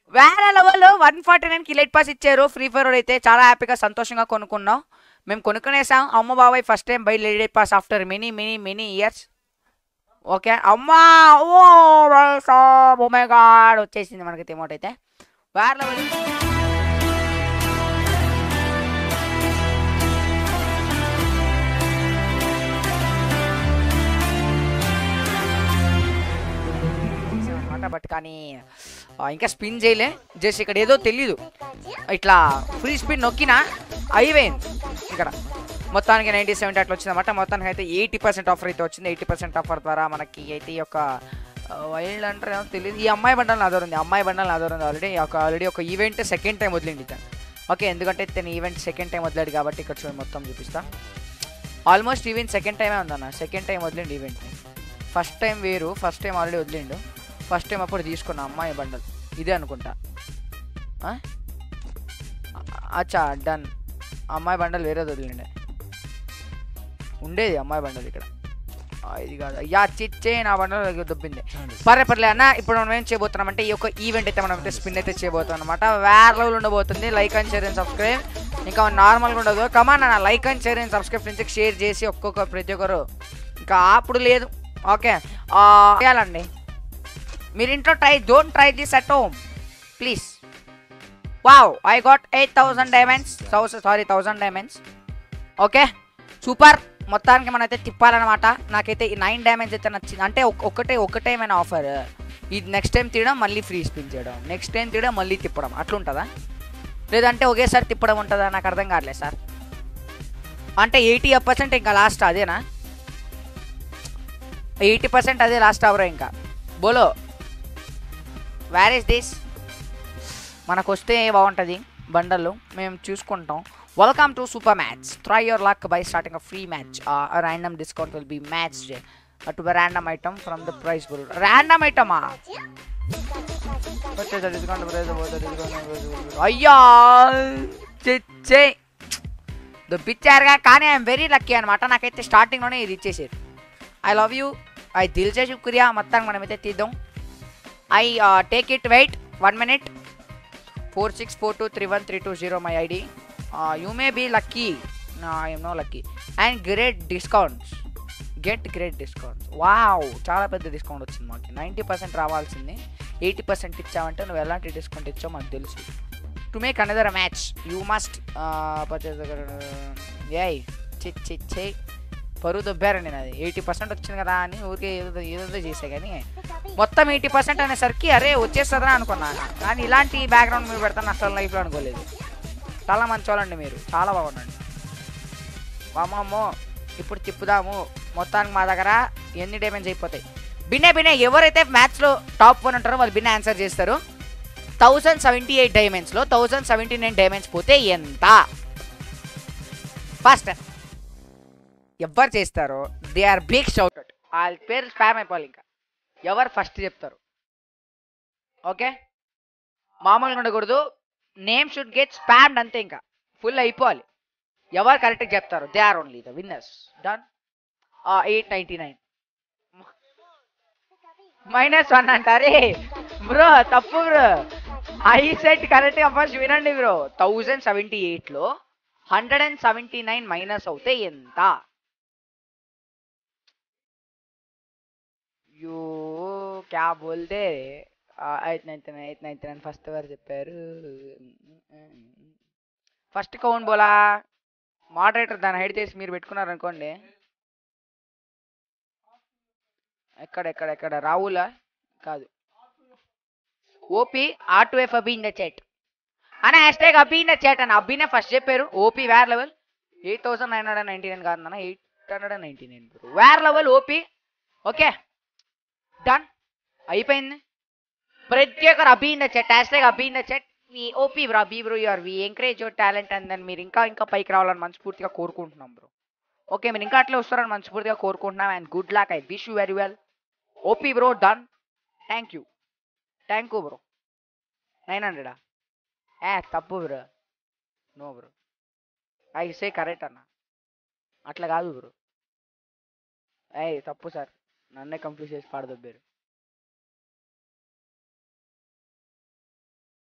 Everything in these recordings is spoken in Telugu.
వేరే level one forty nine elite pass ఇచ్చారు ఫ్రీ ఫైర్ అయితే చాలా హ్యాపీగా సంతోషంగా కొనుక్కున్నాం మేము కొనుక్కునేసాం అమ్మ బాబాయ్ ఫస్ట్ టైం బై లెడెడ్ pass after many many many years okay అమ్మా ఓ ఓ మై గాడ్ వచ్చేసింది మనకి తిమోట్ అయితే వేరే లెవెల్ అనమాట బట్ కానీ ఆ, ఇంకా స్పిన్ చేయలే జస్ట్ ఇక్కడ ఏదో తెలీదు ఇట్లా ఫ్రీ స్పిన్ నొక్కినా అయిపోయింది ఇక్కడ మొత్తానికి నైంటీ సెవెంటీ అట్లా వచ్చిందన్నమాట మొత్తానికి అయితే ఎయిటీ పర్సెంట్ ఆఫర్ అయితే వచ్చింది ఎయిటీ పర్సెంట్ ఆఫర్ ద్వారా మనకి అయితే ఈ యొక్క వైల్డ్ అంటారు ఏమో తెలియదు ఈ అమ్మాయి బండల్ నా దగ్గర ఉంది అమ్మాయి బండల్ నా దగ్గర ఉంది ఆల్రెడీ ఒక ఆల్రెడీ ఒక ఈవెంట్ సెకండ్ టైం వదిలింది ఇతను ఓకే ఎందుకంటే తను ఈవెంట్ సెకండ్ టైం వదిలాడు కాబట్టి ఇక్కడ చూడండి మొత్తం చూపిస్తా ఆల్మోస్ట్ ఈవెంట్ సెకండ్ టైమే ఉందన్న సెకండ్ టైం వదిలిండు ఈవెంట్ని ఫస్ట్ టైం వేరు ఫస్ట్ టైం ఆల్రెడీ వదిలిండు ఫస్ట్ టైం అప్పుడు తీసుకున్నా అమ్మాయి బండల్ ఇదే అనుకుంటా ఆ? అచ్చా డన్ అమ్మాయి బండల్ వేరేది వదిలిండే ఉండేది అమ్మాయి బండల్ ఇక్కడ ఆ, ఇది కాదు అయ్యా చిచ్చే నా బండల్ దొబ్బింది పర్లే పర్లే అన్న ఇప్పుడు మనం ఏం చేయబోతున్నాం అంటే ఈ యొక్క ఈవెంట్ అయితే మనం అయితే స్పిన్ అయితే చేయబోతున్నాం అనమాట వేరే లెవెల్ ఉండబోతుంది like and share and subscribe ఇంకా నార్మల్గా ఉండదు కమాన్ అన్న like and share and subscribe నుంచి షేర్ చేసి ఒక్కొక్క ప్రతి ఒక్కరు ఇంకా అప్పుడు లేదు ఓకే చేయాలండి మీరు ఇంట్లో try don't try this at home please wow I got eight thousand diamonds sorry thousand diamonds okay super మొత్తానికి మనమైతే తిప్పాలన్నమాట నాకైతే ఈ నైన్ డ్యామేజ్ అయితే నచ్చింది అంటే ఒక్- ఒకటే ఒకటేమైనా ఆఫర్ ఇది నెక్స్ట్ టైం తీయడం మళ్ళీ ఫ్రీ స్పిన్ చేయడం నెక్స్ట్ టైం తీయడం మళ్ళీ తిప్పడం అట్లుంటుందా లేదంటే ఒకేసారి తిప్పడం ఉంటుందా నాకు అర్థం కావట్లేదు సార్ అంటే ఎయిటీ పర్సెంట్ ఇంకా లాస్ట్ అదేనా ఎయిటీ పర్సెంట్ అదే లాస్ట్ అవర్ ఇంకా బోలో వేర్ ఇస్ దిస్ మనకు వస్తే బాగుంటుంది బండలు మేము చూసుకుంటాం welcome to super match try your luck by starting a free match random discount will be match to random item from the prize pool random ఐటమా డిస్కౌంట్ ప్రైస్ అయ్యా చే దొప్పించారుగా కానీ ఐఎమ్ వెరీ లక్కీ అనమాట నాకైతే స్టార్టింగ్లోనే ఇది ఇచ్చేసారు ఐ లవ్ యూ ఐ దిల్చే శుక్రియా మొత్తానికి మనమైతే తీద్దాం I take it wait one minute four six four two three one three two zero my ID you may be lucky I'm no lucky and great discounts get great discounts wow చాలా పెద్ద డిస్కౌంట్ వచ్చింది మాకు నైంటీ పర్సెంట్ రావాల్సింది ఎయిటీ పర్సెంట్ ఇచ్చావంటే నువ్వు ఎలాంటి డిస్కౌంట్ ఇచ్చావు మాకు తెలుసు to make another match you must ఏయ్ చి చి చి పరువు దొబ్బారు నేను అది ఎయిటీ పర్సెంట్ వచ్చింది కదా అని ఊరికే ఏదో ఏదో చేసే కానీ మొత్తం ఎయిటీ పర్సెంట్ అనేసరికి అరే వచ్చేస్తుందని అనుకున్నా కానీ ఇలాంటి బ్యాక్గ్రౌండ్ మీరు పెడతాను అసలు లైఫ్లో అనుకోలేదు చాలా మంచి వాళ్ళండి మీరు చాలా బాగుండండి వామమ్మో ఇప్పుడు తిప్పుదాము మొత్తానికి మా దగ్గర ఎన్ని డ్యామేజ్ అయిపోతాయి బిన్నే బిన్నే ఎవరైతే మ్యాచ్లో టాప్ వన్ ఉంటారో వాళ్ళు బిన్నే ఆన్సర్ చేస్తారు థౌజండ్ సెవెంటీ ఎయిట్ డైమండ్స్లో థౌజండ్ సెవెంటీ నైన్ డైమండ్స్ పోతే ఎంత ఫస్ట్ ఎవరు చేస్తారో దే ఆర్ బిగ్ షౌట్ వాళ్ళ పేరు స్పామ్ అయిపోవాలి ఇంకా ఎవరు ఫస్ట్ చెప్తారు ఓకే మామూలుగా ఉండకూడదు నేమ్ షుడ్ గెట్ స్పామ్డ్ అంతే ఇంకా ఫుల్ అయిపోవాలి ఎవరు కరెక్ట్గా చెప్తారు they are only the winners done eight ninety nine minus one అంటారే బ్రో తప్పు బ్రో ఐ సెట్ కరెక్ట్గా ఫస్ట్ వినండి బ్రో థౌజండ్ సెవెంటీ ఎయిట్లో hundred and seventy nine minus అవుతే ఎంత యూ క్యా బోల్తే eight ninety nine eight ninety nine first వారు చెప్పారు ఫస్ట్ కౌన్ బోలా మోడరేటర్ దాన్ని హైడ్ చేసి మీరు పెట్టుకున్నారు అనుకోండి ఎక్కడ ఎక్కడ ఎక్కడ రావులా కాదు OP R two F Abhi in the chat అన్న hash tag Abhi in the chat అన్న అబ్బీనే ఫస్ట్ చెప్పారు OP wear level eight thousand nine hundred ninety nine కాదు అన్న eight hundred and ninety nine where level OP okay done అయిపోయింది ప్రతి ఒక్కరు Abhi in the chat hash tag Abhi in the chat మీ OP bro Abhi bro you're we encourage your talent and then మీరు ఇంకా ఇంకా పైకి రావాలని మనస్ఫూర్తిగా కోరుకుంటున్నాం బ్రో ఓకే మీరు ఇంకా అట్లే వస్తారని మనస్ఫూర్తిగా కోరుకుంటున్నాం and good luck I wish you very well OP bro done thank you thank you bro nine హండ్రెడా ఏ తప్పు bro no bro I say correct అన్న అట్లా కాదు బ్రో ఏ తప్పు సార్ నన్నే కంప్లీట్ చేసి పాడదొబ్బారు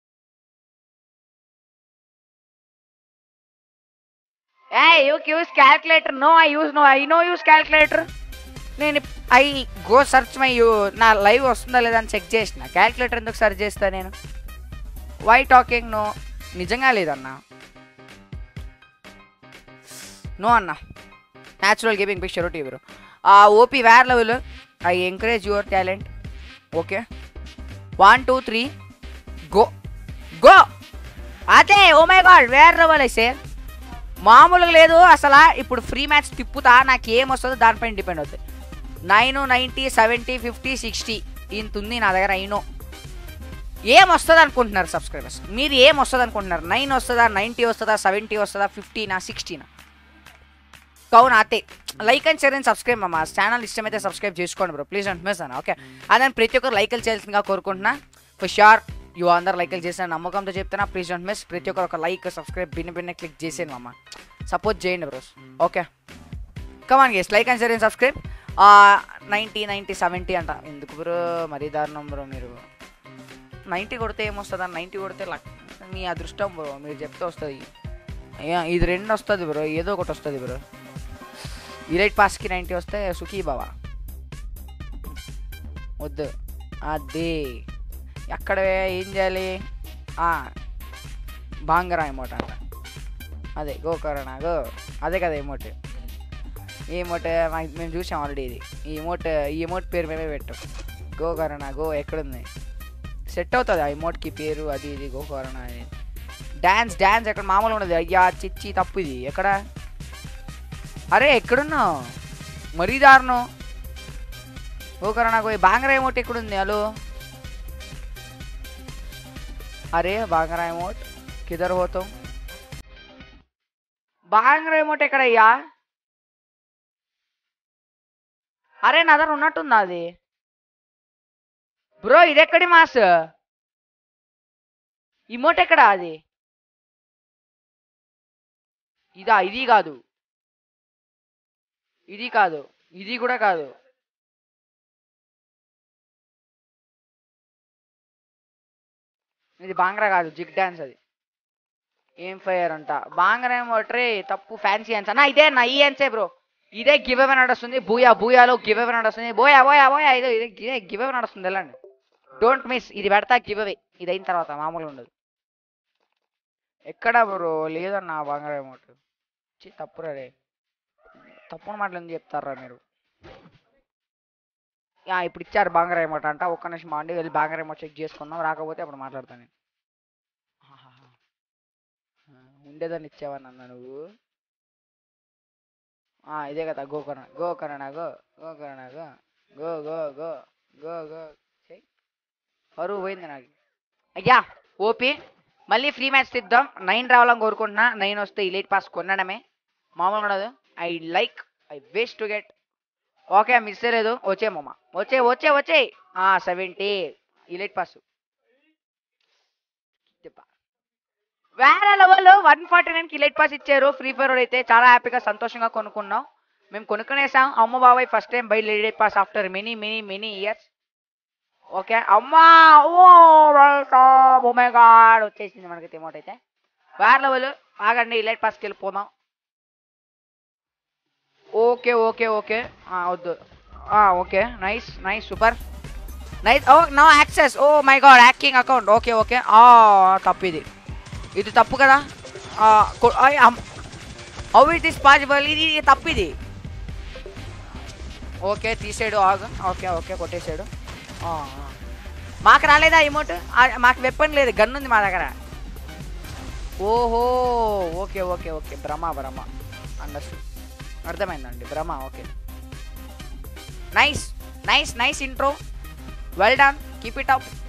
a you use calculator no I use no I no use calculator నేను I go search my you నా లైవ్ వస్తుందా లేదా అని చెక్ చేసిన క్యాల్కులేటర్ ఎందుకు సెర్చ్ చేస్తా నేను వై టాకింగ్ నో నిజంగా లేదన్నా నో అన్న న్యాచురల్ గేమింగ్ పిక్ షెరో TV OP wear level I encourage your talent okay one two three go go అదే ఓ మై గాడ్ వేర్ లెవెల్ అయితే మామూలుగా లేదు అసలు ఇప్పుడు ఫ్రీ మ్యాచ్ తిప్పుతా నాకు ఏం వస్తుందో దానిపైన డిపెండ్ అవుతుంది nine ninety seventy fifty sixty ఇంత ఉంది నా దగ్గర అయినో ఏం వస్తుంది అనుకుంటున్నారు సబ్స్క్రైబర్స్ మీరు ఏం వస్తుంది అనుకుంటున్నారు నైన్ వస్తుందా నైంటీ వస్తుందా సెవెంటీ వస్తుందా ఫిఫ్టీనా సిక్స్టీనా కావున అతే like and share and subscribe మా ఛానల్ ఇష్టమైతే సబ్స్క్రైబ్ చేసుకోండి బ్రో ప్లీజ్ డోంట్ మిస్ అన్న ఓకే అదే ప్రతి ఒక్కరు లైకులు చేయాల్సిందిగా కోరుకుంటున్నా ఫర్ షూర్ యూ అందరు లైకులు చేసిన నమ్మకంతో చెప్తున్నా ప్లీజ్ డోంట్ మిస్ ప్రతి ఒక్కరు ఒక లైక్ సబ్స్క్రైబ్ బిన్న బిన్న క్లిక్ చేసేయండి మామ సపోర్ట్ చేయండి bros okay come on guys like and share and subscribe ninety ninety seventy అంట ఎందుకు బ్రో మరీ దారుణం బ్రో మీరు నైంటీ కొడితే ఏమొస్తుంది నైంటీ కొడితే లక్ మీ అదృష్టం బ్రో మీరు చెప్తే వస్తుంది ఇది రెండు వస్తుంది బ్రో ఏదో ఒకటి వస్తుంది బ్రో ఇరైట్ పాస్కి నైంటీ వస్తే సుఖీ బావా వద్దు అదే ఎక్కడ ఏం చేయాలి బాంగరా ఎమోట్ అంట అదే గో కరోనా గో అదే కదా ఎమోట్ ఈ ఎమోట్ మాకు మేము చూసాం ఆల్రెడీ ఇది ఈ ఎమోట్ ఈ ఎమోట్ పేరు మేమే పెట్టాం గో కరోనా గో ఎక్కడుంది సెట్ అవుతుంది ఆ ఎమోట్కి పేరు అది ఇది గో కరోనా అని డ్యాన్స్ డ్యాన్స్ ఎక్కడ మామూలుగా ఉండదు అయ్యా చిచ్చి తప్పు ఇది ఎక్కడ అరే ఎక్కడున్నావు మరీ దారుణం ఓకరా నాకు బాంగరా ఎమోట్ ఎక్కడుంది హలో అరే బాంగరా ఎమోట్ కిదర్ పోతాం బాంగరా ఎమోట్ ఎక్కడయ్యా అరే నా దగ్గర ఉన్నట్టుందా అది బ్రో ఇదెక్కడి మాస్ ఇమోట్ ఎక్కడా అది ఇదా ఇది కాదు ఇది కాదు ఇది కూడా కాదు ఇది బాంగ్రా కాదు జిగ్ డాన్స్ అది ఏం ఫైర్ అంట బాంగ్రా ఏమో ట్రే తప్పు ఫ్యాన్సీ అన్స్ అన్న ఇదే నా ఈ అన్సే బ్రో ఇదే గివ్ ఎవే నడుస్తుంది బూయా బూయాలో గివ్ ఎవే నడుస్తుంది బోయా బోయా బోయా ఇదే ఇదే ఇదే గివ్ ఎవే నడుస్తుంది వెళ్ళండి డోంట్ మిస్ ఇది పెడతా గివ్ అవే ఇది అయిన తర్వాత మామూలుగా ఉండదు ఎక్కడ బ్రో లేదన్నా బాంగ్రా అమౌంట్ చి తప్పురా రే తప్పుడు మాటలు ఎందుకు చెప్తారా మీరు యా, ఇప్పుడు ఇచ్చారు బాంగర్ అమౌంట్ అంట ఒక్క నిమిషం అండి వెళ్ళి బాంగర్ అమౌంట్ చెక్ చేసుకుందాం రాకపోతే అప్పుడు మాట్లాడతాను నేను ఆహాహా. ఆ, ఉండేదాన్ని ఇచ్చావని అన్న నువ్వు ఆ, ఇదే కదా go corona go corona go go corona go go go go go go చెయ్ పరువు పోయింది నాకు అయ్యా ఓపీ మళ్ళీ ఫ్రీ మ్యాచ్ తిద్దాం నైన్ రావాలని కోరుకుంటున్నా నైన్ వస్తే ఇలేట్ పాస్ కొనడమే మామూలుగా ఉండదు I like I wish to get okay miss లేదు వచ్చే మామ వచ్చే వచ్చే వచ్చే సెవెంటీ ఇలేట్ పాస్ వేరే లెవెల్ వన్ ఫార్టీ నైన్కి ఇలేట్ పాస్ ఇచ్చారు ఫ్రీ ఫైర్ అయితే చాలా హ్యాపీగా సంతోషంగా కొనుక్కున్నాం మేము కొనుక్కునేసాం అమ్మ బాబాయ్ first time by elite pass after many many many years okay అమ్మా oh welcome oh my god వచ్చేసింది మనకి తిమోట్ అయితే వేరే లెవెల్ ఆగండి ఇలేట్ పాస్కి వెళ్ళిపోదాం ఓకే ఓకే ఓకే ఆ, వద్దు ఆ, okay nice nice super nice oh no access oh my god hacking account okay okay ఆ, తప్పు ఇది ఇది తప్పు కదా హౌ ఇట్ ఈస్ పాసిబుల్ ఇది ఇది తప్పు ఇది ఓకే తీసాడు ఆగు ఓకే ఓకే కొట్టేసాడు ఆ, ఆ. మాకు రాలేదా ఇమోట్ మాకు వెప్పన్ లేదు గన్ ఉంది మా దగ్గర ఓహో ఓకే ఓకే ఓకే భ్రమ భ్రమ అండర్స్టూడ్ అర్థమైందండి భ్రమ okay nice nice nice intro well done keep it up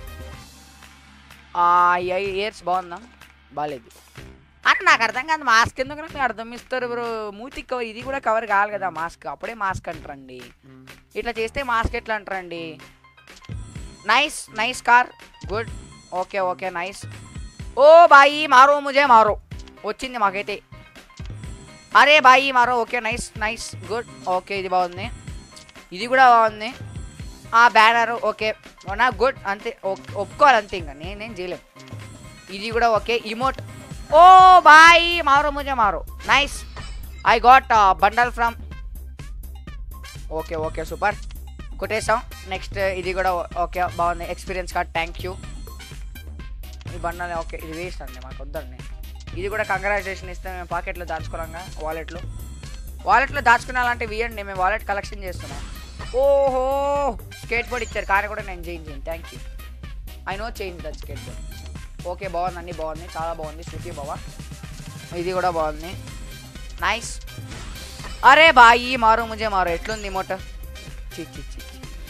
years బాగుందా బాగాలేదు అంటే నాకు అర్థం కాదు మాస్క్ ఎందుకు నాకు అర్థం ఇస్తారు బ్రో మూతికి కవర్ ఇది కూడా కవర్ కావాలి కదా మాస్క్ అప్పుడే మాస్క్ అంటారండి ఇట్లా చేస్తే మాస్క్ ఎట్లా అంటారండి nice nice car good okay okay nice ఓ బాయి మారో ముజే మారో వచ్చింది మాకైతే అరే బాయి మారో okay nice nice good okay ఇది బాగుంది ఇది కూడా బాగుంది ఆ బ్యానర్ ఓకే నా గుడ్ అంతే ఓ- ఒప్పుకోవాలి అంతే ఇంకా నేనేం చేయలేం ఇది కూడా ఓకే ఇమోట్ ఓ బాయ్ మారో ముజే మారో nice I got bundle from okay okay super కొట్టేసాం నెక్స్ట్ ఇది కూడా ఓకే బాగుంది ఎక్స్పీరియన్స్ కార్డ్ థ్యాంక్ యూ ఈ బండల్ ఓకే ఇది వేస్ట్ అండి మాకు వద్దండి ఇది కూడా కంగ్రాచులేషన్ ఇస్తే మేము పాకెట్లో దాచుకోరంగా వాలెట్లో వాలెట్లో దాచుకునేలాంటివి ఇవ్వండి మేము వాలెట్ కలెక్షన్ చేస్తున్నాం ఓహో స్కేట్ బోర్డ్ ఇచ్చారు కానీ కూడా నేను చేంజ్ చేయండి thank you I no change that skateboard okay బాగుందండి బాగుంది చాలా బాగుంది శృతి బాబా ఇది కూడా బాగుంది నైస్ అరే బాయి మారు ముజే మారు ఎట్లుంది మోట చి చి చి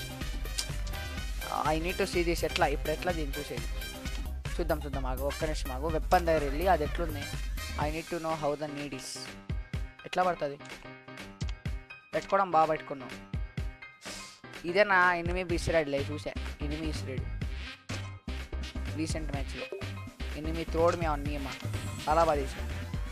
I need to see this ఎట్లా ఇప్పుడు ఎట్లా దీన్ని చూసేది చూద్దాం చూద్దాం ఆగు ఒక్క నిమిషం ఆగు వెప్పన్ దగ్గర వెళ్ళి అది ఎట్లుంది I need to know how the need is ఎట్లా పడుతుంది పెట్టుకోవడం బాగా పెట్టుకున్నాం ఇదే నా ఎనిమి బిసిరాడు లే చూసా ఎనిమి ఇసిరాడు రీసెంట్ మ్యాచ్లో ఎనిమి త్రోడ్ మీ అన్నీయమ్మా చాలా బాగా తీసాడు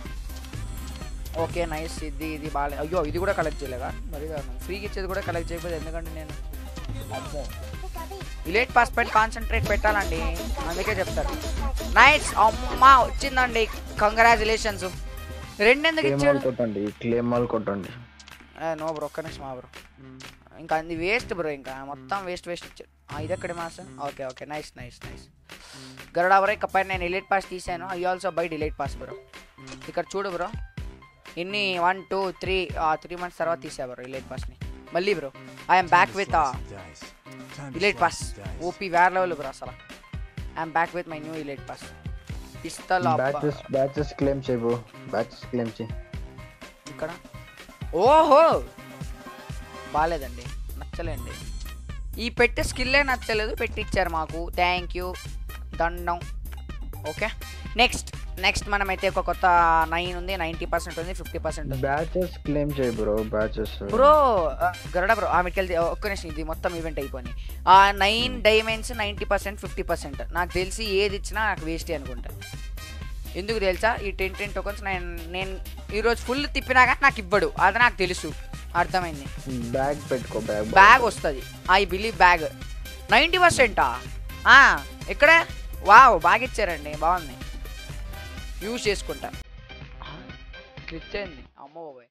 ఓకే నైస్ ఇది ఇది బాగాలేదు అయ్యో ఇది కూడా కలెక్ట్ చేయలేదా మరి ఫ్రీకి ఇచ్చేది కూడా కలెక్ట్ చేయకపోతే ఎందుకంటే నేను అమ్మో ఇలేట్ పాస్ పెట్టి కాన్సన్ట్రేట్ పెట్టాలండి అందుకే చెప్తారు నైస్ అమ్మా వచ్చిందండి కంగ్రాచులేషన్స్ రెండెందుకు క్లేమ్ ఇచ్చాడు ఆల్ కొట్టండి క్లేమ్ ఆల్ కొట్టండి నో బ్రో ఒక్క నిమిషం బ్రో ఇంకా అది వేస్ట్ బ్రో ఇంకా మొత్తం వేస్ట్ వేస్ట్ ఇచ్చాడు ఆ, ఇది ఎక్కడి mass okay okay nice nice nice Garuda bro ఇక పైన నేను ఇలేట్ పాస్ తీసాను I also buy elite pass bro ఇక్కడ చూడు బ్రో ఇన్ని one two three three months తర్వాత తీసా బ్రో ఇలేట్ పాస్ని మళ్ళీ bro I'm back with elite pass OP వేరే లెవెల్ బ్రో అసలు I'm back with my new elite pass pistol badges badges claim చేయి బ్రో బ్యాచెస్ క్లెయిమ్ చేయి ఇక్కడ ఓహో బాగాలేదండి నచ్చలేండి ఈ పెట్టే స్కిల్లే నచ్చలేదు పెట్టిచ్చారు మాకు థ్యాంక్ యూ దండం ఓకే నెక్స్ట్ నెక్స్ట్ మనమైతే ఒక కొత్త నైన్ ఉంది నైంటీ పర్సెంట్ ఉంది ఫిఫ్టీ పర్సెంట్ ఉంది బ్యాచెస్ క్లెయిమ్ చేయి bro badges bro Garuda bro ఆమెకి వెళ్తే ఒక్క నిమిషం ఇది మొత్తం ఈవెంట్ అయిపోయి ఆ nine diamonds ninety percent fifty percent నాకు తెలిసి ఏది ఇచ్చినా నాకు వేస్టే అనుకుంటా ఎందుకు తెలుసా ఈ టెన్ టెన్ టోకన్స్ నేను నేను ఈరోజు ఫుల్ తిప్పినా కానీ నాకు ఇవ్వడు అది నాకు తెలుసు అర్థమైంది బ్యాగ్ పెట్టుకో బ్యాగ్ బ్యాగ్ వస్తుంది ఐ బిలీవ్ బ్యాగ్ నైంటీ పర్సెంటా ఇక్కడ వావ్ బాగా ఇచ్చారండి బాగుంది యూజ్ చేసుకుంటా క్లిక్ చేయండి అమ్మ బాబాయ్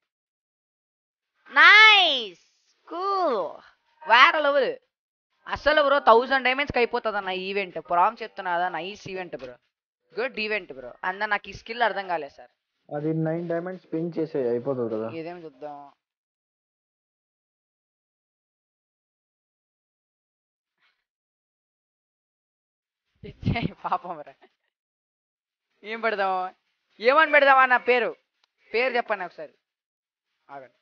నైస్ కూల్ వేరే లెవెల్ అసలు బ్రో థౌజండ్ డైమండ్స్కి అయిపోతుంది అన్న ఈవెంట్ ప్రామ్ చెప్తున్నా కదా nice event bro good event bro అన్న నాకు ఈ స్కిల్ అర్థం కాలేదు సార్ అది నైన్ డైమండ్స్ పిన్ చేసే అయిపోతుంది కదా ఇదేం చూద్దాం ఇచ్చేయ్ పాపం రా ఏం పెడదాం ఏమని పెడదామా నా పేరు పేరు చెప్పండి ఒకసారి ఆగండి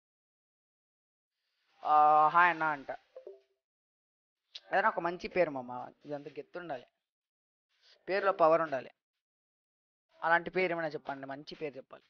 ఆ, హాయ్ అన్న అంట ఏదైనా ఒక మంచి పేరు మామ ఇదంతా గెత్తుండాలి పేరులో పవర్ ఉండాలి అలాంటి పేరు ఏమైనా చెప్పండి మంచి పేరు చెప్పాలి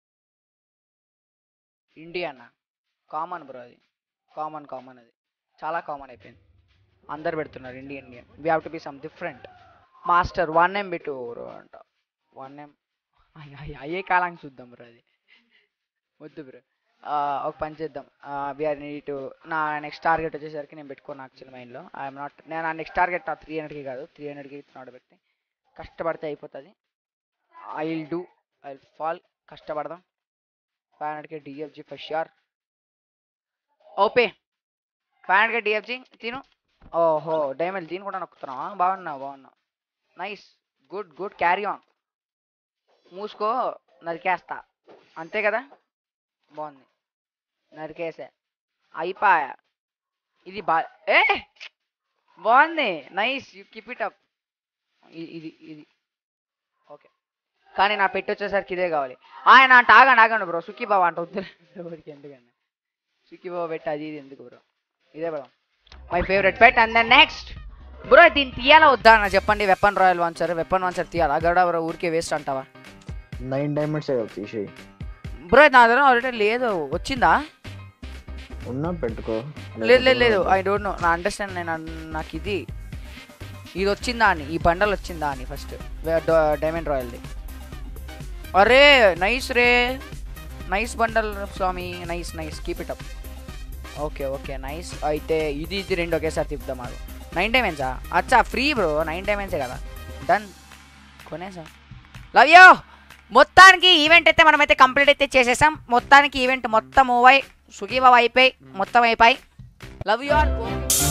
ఇండియా అన్న కామన్ బ్రో అది కామన్ కామన్ అది చాలా కామన్ అయిపోయింది అందరు పెడుతున్నారు Indian Indian we have to be some different master one M బిటు బ్రో అంట వన్ ఎం అయ్యే కాలానికి చూద్దాం బ్రో అది వద్దు బ్రో ఒక పని చేద్దాం వీఆర్ నీడ్ టు నా నెక్స్ట్ టార్గెట్ వచ్చేసరికి నేను పెట్టుకోను యాక్చువల్ మైండ్లో ఐఎమ్ నాట్ నేను ఆ నెక్స్ట్ టార్గెట్ ఆ త్రీ హండ్రెడ్కి కాదు త్రీ హండ్రెడ్కి నాట్ పెట్టి కష్టపడితే అయిపోతుంది I will do I will fall కష్టపడదాం ఫైవ్ హండ్రెడ్కి డిఎఫ్జి ఫర్ షూర్ ఓపే ఫైవ్ హండ్రెడ్కి డిఎఫ్జి తిను ఓహో డైమండ్ దీని కూడా నొక్కుతున్నావా బాగున్నావు బాగున్నావు nice good good carry on మూసుకో నరికేస్తా అంతే కదా బాగుంది నరికేసా అయిపోయా ఇది బా ఏ బాగుంది nice you keep it up ఇది ఇది ఓకే కానీ నా పెట్టి వచ్చేసరికి ఇదే కావాలి ఆయన అంట ఆగండి ఆగండి బ్రో సుఖీ బాబా అంట వద్దు ఎవరికి ఎందుకండి సుఖీ బాబా పెట్టి అది ఇది ఎందుకు బ్రో ఇదే bro my favourite pet and then next bro దీన్ని తీయాలా వద్దా అన్న చెప్పండి వెపన్ రాయల్ వాన్సర్ వెపన్ వాన్సర్ తీయాలా గరుడ బ్రో ఊరికే వేస్ట్ అంటావా నైన్ డైమండ్స్ తీసేయి బ్రో నా దగ్గర ఆల్రెడీ లేదు వచ్చిందా ఉన్నా పెట్టుకో లేదు లేదు లేదు ఐ డోంట్ నో నా అండర్స్టాండ్ నేను అన్- నాకు ఇది ఇది వచ్చిందా అని ఈ బండల్ వచ్చిందా అని ఫస్ట్ డైమండ్ రాయల్ది అరే నైస్ రే నైస్ బండల్ స్వామి nice nice keep it up okay okay nice అయితే ఇది ఇది రెండు ఒకేసారి తిప్పుదాం మాకు నైన్ డైమండ్సా అచ్చా ఫ్రీ బ్రో నైన్ డైమండ్సే కదా డన్ కొనేసా లవ్ యూ మొత్తానికి ఈవెంట్ అయితే మనమైతే కంప్లీట్ అయితే చేసేసాం మొత్తానికి ఈవెంట్ మొత్తం మూవ్ అయి సుఖీబాబు అయిపోయి మొత్తం అయిపోయి లవ్ యూ ఆల్